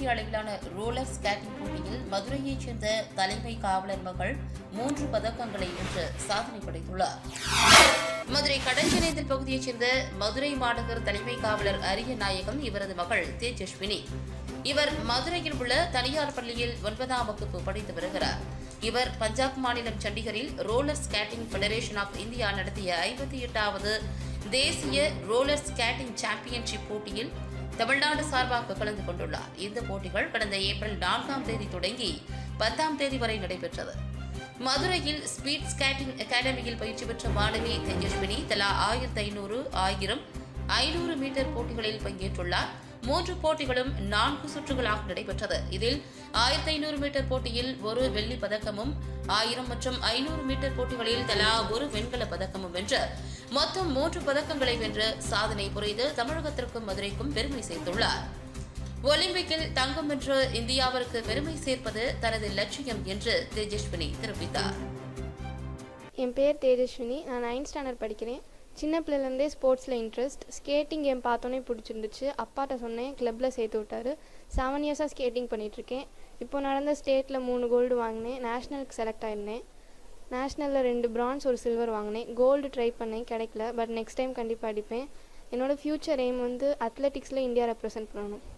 தேசிய அளவிலான roller skating போட்டியில் மதுரையைச் சேர்ந்த தலைமை காவலர் மகள் மூன்று பதக்கங்களை வென்று சாதனை படைத்துள்ளார் மதுரை கடற்கரைந்தல் பகுதியைச் சேர்ந்த மதுரை மாநகர் தலைமை காவலர் அரிய நாயகம் இவரது மகள் தேஜஸ்வினி இவர் மதுரையில் உள்ள தனியார் பள்ளியில் ஒன்பதாம் வகுப்பு படித்து வருகிறார் இவர் பஞ்சாப் மாநிலம் சண்டிகரில் roller skating federation of India நடத்திய ஐம்பத்தி எட்டாவது தேசிய ரோலர் ஸ்கேட்டிங் சாம்பியன்ஷிப் போட்டியில் தமிழ்நாடு சார்பாக கலந்து கொண்டுள்ளார் இந்த போட்டிகள் கடந்த ஏப்ரல் நான்காம் தேதி தொடங்கி பத்தாம் தேதி வரை நடைபெற்றது மதுரையில் ஸ்பீட் ஸ்கேட்டிங் அகாடமியில் பயிற்சி பெற்ற மாணவி தேஜஸ்வினி தலா ஆயிரத்தி ஐநூறு ஆயிரம் ஐநூறு மீட்டர் போட்டிகளில் பங்கேற்றுள்ளார் மூன்று போட்டிகளும் நான்கு சுற்றுகளாக நடைபெற்றது இதில் ஆயிரத்தி ஐநூறு மீட்டர் போட்டியில் ஒரு வெள்ளி பதக்கமும் ஆயிரம் மற்றும் ஐநூறு மீட்டர் போட்டிகளில் தலா ஒரு வெண்கல பதக்கமும் வென்று மொத்தம் மூன்று பதக்கங்களை வென்று சாதனை புரிந்து தமிழகத்திற்கும் மதுரைக்கும் பெருமை சேர்த்துள்ளார் ஒலிம்பிக்கில் தங்கம் வென்று இந்தியாவிற்கு பெருமை சேர்ப்பது தனது லட்சியம் என்று தேஜஸ்வினி தெரிவித்தார் என் பேர் தேஜஸ்வினி நான் நைன்த் ஸ்டாண்டர்ட் படிக்கிறேன் சின்ன பிள்ளைலேருந்தே ஸ்போர்ட்ஸில் இன்ட்ரெஸ்ட் ஸ்கேட்டிங் கேம் பார்த்தோன்னே பிடிச்சிருந்துச்சு அப்பாட்ட சொன்னேன் கிளப்பில் சேர்த்து விட்டாரு செவன் இயர்ஸாக ஸ்கேட்டிங் பண்ணிகிட்ருக்கேன் இப்போ நடந்த ஸ்டேட்டில் மூணு கோல்டு வாங்கினேன் நேஷ்னலுக்கு செலக்ட் ஆயிருந்தேன் நேஷ்னலில் ரெண்டு பிரான்ஸ் ஒரு சில்வர் வாங்கினேன் கோல்டு ட்ரை பண்ணேன் கிடைக்கல பட் நெக்ஸ்ட் டைம் கண்டிப்பாக அடிப்பேன் என்னோடய ஃப்யூச்சர் எய்ம் வந்து அத்லெட்டிக்ஸில் இந்தியா ரெப்ரசன்ட் பண்ணணும்